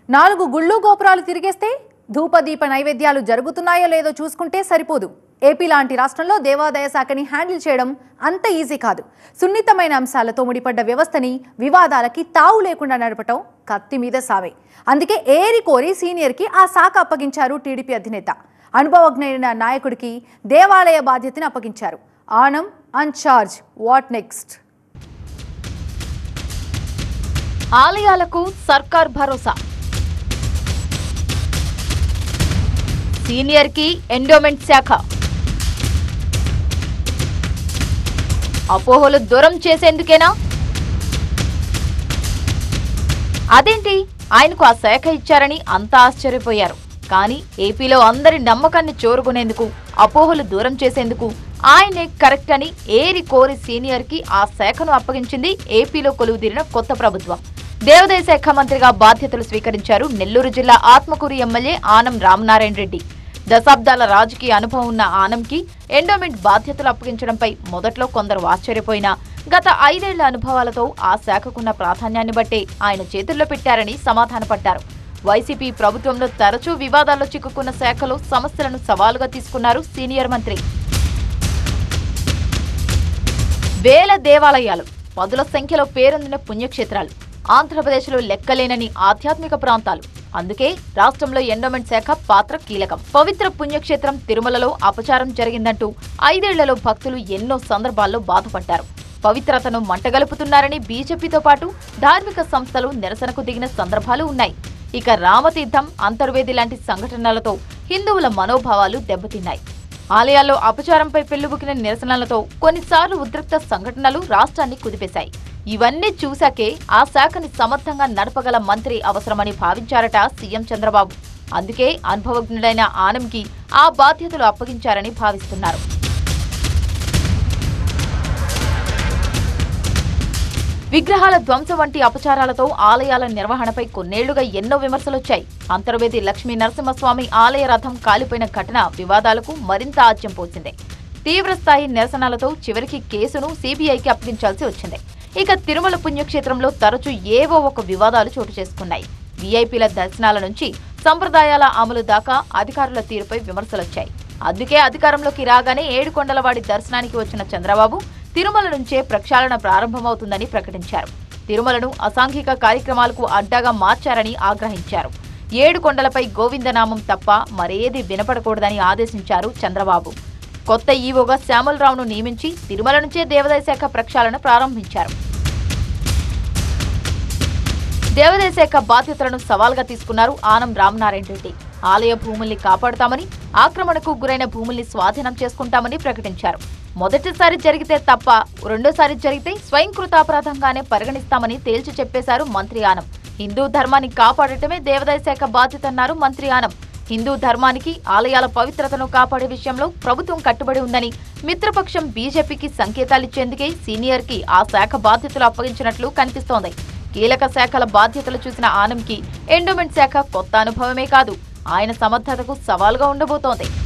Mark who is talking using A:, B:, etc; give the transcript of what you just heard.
A: నాలుగు గుళ్ళు గోపురాలు తిరిగేస్తే ధూపదీప నైవేద్యాలు జరుగుతున్నాయో లేదో చూసుకుంటే సరిపోదు ఏపీ లాంటి రాష్ట్రంలో దేవాదాయ శాఖని హ్యాండిల్ చేయడం అంత ఈజీ కాదు సున్నితమైన అంశాలతో ముడిపడ్డ వ్యవస్థని వివాదాలకి తావు లేకుండా నడపటం కత్తి మీద సావే అందుకే ఏరి కోరి సీనియర్కి ఆ శాఖ అప్పగించారు టీడీపీ అధినేత అనుభవజ్ఞైన నాయకుడికి దేవాలయ బాధ్యతని అప్పగించారు ఆనం అన్చార్జ్ వాట్ నెక్స్ట్
B: ఆలయాలకు సర్కార్ భరోసా సీనియర్ కి ఎండోమెంట్ శాఖ అపోహలు దూరం చేసేందుకేనా అదేంటి ఆయనకు ఆ శాఖ ఇచ్చారని అంతా ఆశ్చర్యపోయారు కానీ ఏపీలో అందరి నమ్మకాన్ని చూరుకునేందుకు అపోహలు దూరం చేసేందుకు ఆయనే కరెక్ట్ అని ఏరి కోరి సీనియర్ కి ఆ శాఖను అప్పగించింది ఏపీలో కొలువుదీరిన కొత్త ప్రభుత్వం దేవాదాయ శాఖ మంత్రిగా బాధ్యతలు స్వీకరించారు నెల్లూరు జిల్లా ఆత్మకూరు ఎమ్మెల్యే ఆనం రామనారాయణ రెడ్డి దశాబ్దాల రాజకీయ అనుభవం ఉన్న ఆనంకి ఎండోమెంట్ బాధ్యతలు అప్పగించడంపై మొదట్లో కొందరు ఆశ్చర్యపోయినా గత ఐదేళ్ల అనుభవాలతో ఆ శాఖకున్న ప్రాధాన్యాన్ని బట్టే ఆయన చేతుల్లో పెట్టారని సమాధానపడ్డారు వైసీపీ ప్రభుత్వంలో తరచూ వివాదాల్లో చిక్కుకున్న శాఖలో సమస్యలను సవాలుగా తీసుకున్నారు సీనియర్ మంత్రి వేల దేవాలయాలు పదుల సంఖ్యలో పేరొందిన పుణ్యక్షేత్రాలు ఆంధ్రప్రదేశ్లో లెక్కలేనని ఆధ్యాత్మిక ప్రాంతాలు అందుకే రాష్ట్రంలో ఎండోమెంట్ శాఖ పాత్ర కీలకం పవిత్ర పుణ్యక్షేత్రం తిరుమలలో అపచారం జరిగిందంటూ ఐదేళ్లలో భక్తులు ఎన్నో సందర్భాల్లో బాధపడ్డారు పవిత్రతను మంటగలుపుతున్నారని బీజేపీతో పాటు ధార్మిక సంస్థలు నిరసనకు దిగిన సందర్భాలు ఉన్నాయి ఇక రామతీర్థం అంతర్వేది లాంటి సంఘటనలతో హిందువుల మనోభావాలు దెబ్బతిన్నాయి ఆలయాల్లో అపచారంపై పెళ్లిబుకిన నిరసనలతో కొన్నిసార్లు ఉద్రిక్త సంఘటనలు రాష్ట్రాన్ని కుదిపేశాయి ఇవన్నీ చూశాకే ఆ శాఖని సమర్థంగా నడపగల మంత్రి అవసరమని భావించారట సీఎం చంద్రబాబు అందుకే అనుభవజ్ఞుడైన ఆనంకి ఆ బాధ్యతలు అప్పగించారని భావిస్తున్నారు విగ్రహాల ధ్వంసం వంటి అపచారాలతో ఆలయాల నిర్వహణపై కొన్నేళ్లుగా ఎన్నో విమర్శలొచ్చాయి అంతర్వేది లక్ష్మీ నరసింహస్వామి ఆలయ రథం కాలిపోయిన ఘటన వివాదాలకు మరింత ఆజ్యం పోసింది తీవ్రస్థాయి నిరసనలతో చివరికి కేసును సీబీఐకి అప్పగించాల్సి వచ్చింది ఇక తిరుమల పుణ్యక్షేత్రంలో తరచూ ఏవో ఒక వివాదాలు చోటు చేసుకున్నాయి వీఐపీల దర్శనాల నుంచి సంప్రదాయాల అమలు దాకా అధికారుల తీరుపై విమర్శలొచ్చాయి అందుకే అధికారంలోకి రాగానే ఏడుకొండలవాడి దర్శనానికి వచ్చిన చంద్రబాబు తిరుమల నుంచే ప్రక్షాళన ప్రారంభమవుతుందని ప్రకటించారు తిరుమలను అసాంఘిక కార్యక్రమాలకు అడ్డాగా మార్చారని ఆగ్రహించారు ఏడు కొండలపై గోవిందనామం తప్ప మరేది వినపడకూడదని ఆదేశించారు చంద్రబాబు కొత్త ఈవోగా శ్యామలరావును నియమించి తిరుమల నుంచే దేవాదాయ శాఖ ప్రక్షాళన ప్రారంభించారు దేవాదాయ శాఖ బాధ్యతలను సవాల్గా తీసుకున్నారు ఆనం రామనారాయణ రెడ్డి ఆలయ భూముల్ని కాపాడుతామని ఆక్రమణకు గురైన భూముల్ని స్వాధీనం చేసుకుంటామని ప్రకటించారు మొదటిసారి జరిగితే తప్ప రెండోసారి జరిగితే స్వయంకృతాపరాధంగానే పరిగణిస్తామని తేల్చి చెప్పేశారు మంత్రి ఆనం హిందూ ధర్మాన్ని కాపాడటమే దేవాదాయ శాఖ బాధ్యత అన్నారు మంత్రి ఆనం హిందూ ధర్మానికి ఆలయాల పవిత్రతను కాపాడే విషయంలో ప్రభుత్వం కట్టుబడి ఉందని మిత్రపక్షం బీజేపీకి సంకేతాలిచ్చేందుకే సీనియర్ కి ఆ శాఖ బాధ్యతలు అప్పగించినట్లు కనిపిస్తోంది కీలక శాఖల బాధ్యతలు చూసిన ఆనంకి ఎండోమెంట్ శాఖ కొత్త అనుభవమే కాదు ఆయన సమర్థతకు సవాల్గా ఉండబోతోంది